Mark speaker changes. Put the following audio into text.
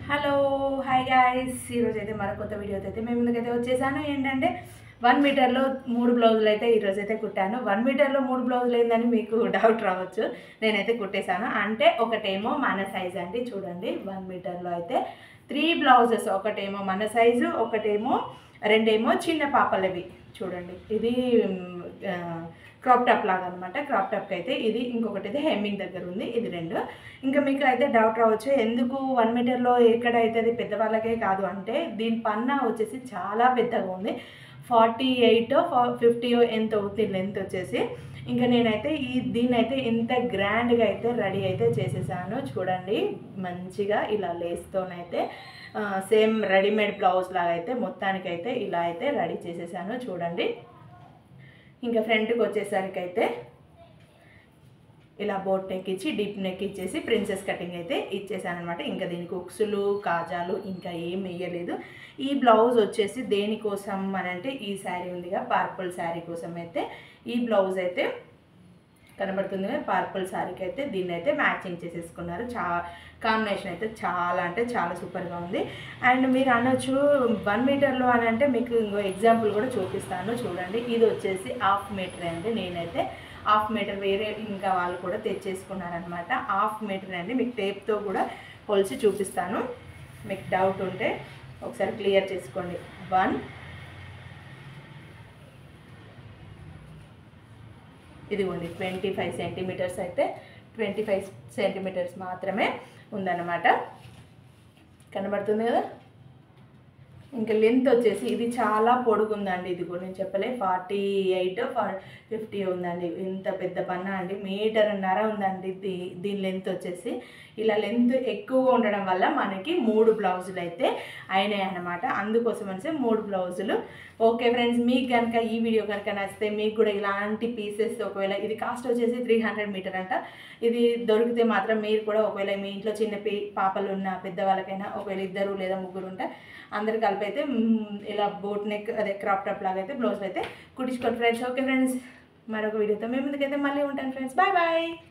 Speaker 1: hello hi guys ఈరోజు అయితే మరో కొత్త వీడియోతో అయితే మేము ముందుకైతే వచ్చేసాను ఏంటంటే వన్ మీటర్లో మూడు బ్లౌజులు అయితే ఈరోజు అయితే కుట్టాను వన్ మీటర్లో మూడు బ్లౌజులు ఏందని మీకు డౌట్ రావచ్చు నేనైతే కుట్టేశాను అంటే ఒకటేమో మన సైజ్ అండి చూడండి వన్ మీటర్లో అయితే త్రీ బ్లౌజెస్ ఒకటేమో మన సైజు ఒకటేమో రెండేమో చిన్న పాపలవి చూడండి ఇది క్రాప్ టాప్ లాగా అనమాట క్రాప్ టాప్కి అయితే ఇది ఇంకొకటి అయితే హెమ్మింగ్ దగ్గర ఉంది ఇది రెండు ఇంకా మీకు అయితే డౌట్ రావచ్చు ఎందుకు వన్ మీటర్లో ఎక్కడ అవుతుంది పెద్దవాళ్ళకే కాదు అంటే దీని పన్నా వచ్చేసి చాలా పెద్దగా ఉంది ఫార్టీ ఎయిట్ ఫిఫ్టీ ఎంత అవుతుంది లెంత్ వచ్చేసి ఇంకా నేనైతే ఈ దీన్ని అయితే ఇంత గ్రాండ్గా అయితే రెడీ అయితే చేసేసాను చూడండి మంచిగా ఇలా లేస్తోనైతే సేమ్ రెడీమేడ్ బ్లౌజ్ లాగా అయితే మొత్తానికైతే ఇలా అయితే రెడీ చేసేసాను చూడండి ఇంకా ఫ్రంట్కి వచ్చేసరికి అయితే ఇలా బోట్ నెక్ ఇచ్చి డీప్ నెక్ ఇచ్చేసి ప్రిన్సెస్ కటింగ్ అయితే ఇచ్చేసాను అనమాట ఇంకా దీనికి ఉక్సులు కాజాలు ఇంకా ఏం వేయలేదు ఈ బ్లౌజ్ వచ్చేసి దేనికోసం అని అంటే ఈ శారీ ఉందిగా పర్పుల్ శారీ కోసం అయితే ఈ బ్లౌజ్ అయితే కనబడుతుంది కదా పర్పుల్ శారీకి అయితే దీన్ని అయితే మ్యాచింగ్ చేసేసుకున్నారు చా కాంబినేషన్ అయితే చాలా అంటే చాలా సూపర్గా ఉంది అండ్ మీరు అనొచ్చు వన్ మీటర్లో అని అంటే మీకు ఇంకో ఎగ్జాంపుల్ కూడా చూపిస్తాను చూడండి ఇది వచ్చేసి హాఫ్ మీటర్ అండి నేనైతే హాఫ్ మీటర్ వేరే ఇంకా వాళ్ళు కూడా తెచ్చేసుకున్నారనమాట హాఫ్ మీటర్ అండి మీకు టేప్తో కూడా కొలిచి చూపిస్తాను మీకు డౌట్ ఉంటే ఒకసారి క్లియర్ చేసుకోండి వన్ ఇదిగోండి ట్వంటీ ఫైవ్ సెంటీమీటర్స్ అయితే ట్వంటీ ఫైవ్ సెంటీమీటర్స్ మాత్రమే ఉందన్నమాట కనబడుతుంది కదా ఇంకా లెంత్ వచ్చేసి ఇది చాలా పొడుగు ఉందండి ఇది కూడా నేను చెప్పలే ఫార్టీ ఎయిట్ ఫిఫ్టీ ఉందండి ఇంత పెద్ద పన్న అండి మీటర్న్నర ఉందండి దీ దీని లెంత్ వచ్చేసి ఇలా లెంత్ ఎక్కువగా ఉండడం వల్ల మనకి మూడు బ్లౌజులు అయితే అయినాయి అన్నమాట అందుకోసం అనేసి మూడు బ్లౌజులు ఓకే ఫ్రెండ్స్ మీకు కనుక ఈ వీడియో కనుక నచ్చితే మీకు కూడా ఇలాంటి పీసెస్ ఒకవేళ ఇది కాస్ట్ వచ్చేసి త్రీ హండ్రెడ్ మీటర్ అంట ఇది దొరికితే మాత్రం మీరు కూడా ఒకవేళ మీ ఇంట్లో చిన్న పీ పాపలు ఉన్న పెద్దవాళ్ళకైనా ఒకవేళ ఇద్దరు లేదా ముగ్గురు ఉంటే అందరు కలిపి అయితే మ్, ఇలా బోట్ నెక్ అదే క్రాప్ టాప్ లాగా అయితే బ్లౌజ్ అయితే కుట్టించుకోండి ఫ్రెండ్స్ ఓకే ఫ్రెండ్స్ మరొక వీడియోతో మేము ముందుకైతే మళ్ళీ ఉంటాను ఫ్రెండ్స్ బాయ్ బాయ్